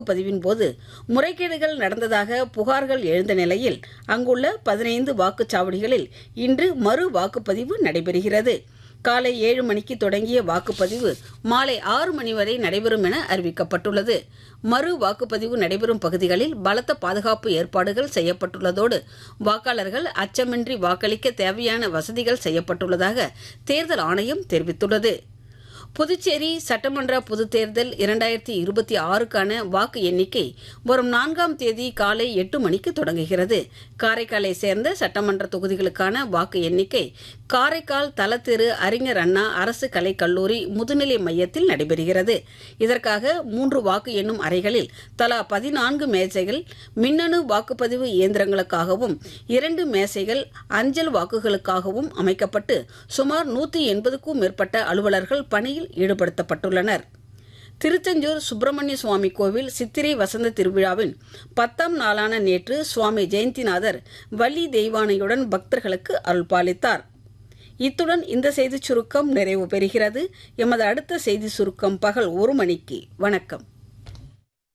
பதிவின் போது முறைகேடுகள் நடந்ததாக புகார்கள் எழுந்த நிலையில் அங்குள்ள பதினைந்து வாக்குச்சாவடிகளில் இன்று மறு வாக்குப்பதிவு நடைபெறுகிறது காலை ஏழு மணிக்கு தொடங்கிய வாக்குப்பதிவு மாலை ஆறு மணி வரை நடைபெறும் என அறிவிக்கப்பட்டுள்ளது மறு வாக்குப்பதிவு நடைபெறும் பகுதிகளில் பலத்த பாதுகாப்பு ஏற்பாடுகள் செய்யப்பட்டுள்ளதோடு வாக்காளர்கள் அச்சமின்றி வாக்களிக்க தேவையான வசதிகள் செய்யப்பட்டுள்ளதாக தேர்தல் ஆணையம் தெரிவித்துள்ளது புதுச்சேரி சட்டமன்ற பொதுத் தேர்தல் இரண்டாயிரத்தி இருபத்தி ஆறுக்கான வாக்கு எண்ணிக்கை வரும் நான்காம் தேதி காலை எட்டு மணிக்கு தொடங்குகிறது காரைக்காலை சேர்ந்த சட்டமன்ற தொகுதிகளுக்கான வாக்கு எண்ணிக்கை காரைக்கால் தலத்திரு அறிஞர் அண்ணா அரசு கலைக் கல்லூரி முதுநிலை மையத்தில் நடைபெறுகிறது இதற்காக மூன்று வாக்கு எண்ணும் அறைகளில் தலா பதினான்கு மேசைகள் மின்னணு வாக்குப்பதிவு இயந்திரங்களுக்காகவும் இரண்டு மேசைகள் அஞ்சல் வாக்குகளுக்காகவும் அமைக்கப்பட்டு சுமார் நூற்றி எண்பதுக்கும் மேற்பட்ட அலுவலர்கள் பணியில் ஈடுபடுத்தப்பட்டுள்ளனர் திருச்செஞ்சூர் சுப்பிரமணிய சுவாமி கோவில் சித்திரை வசந்த திருவிழாவின் பத்தாம் நாளான நேற்று சுவாமி ஜெயந்திநாதர் வள்ளி தெய்வானையுடன் பக்தர்களுக்கு அருள்பாலித்தார் இத்துடன் இந்த செய்திச் சுருக்கம் நிறைவு பெறுகிறது எமது அடுத்த செய்தி சுருக்கம் பகல் ஒரு மணிக்கு வணக்கம்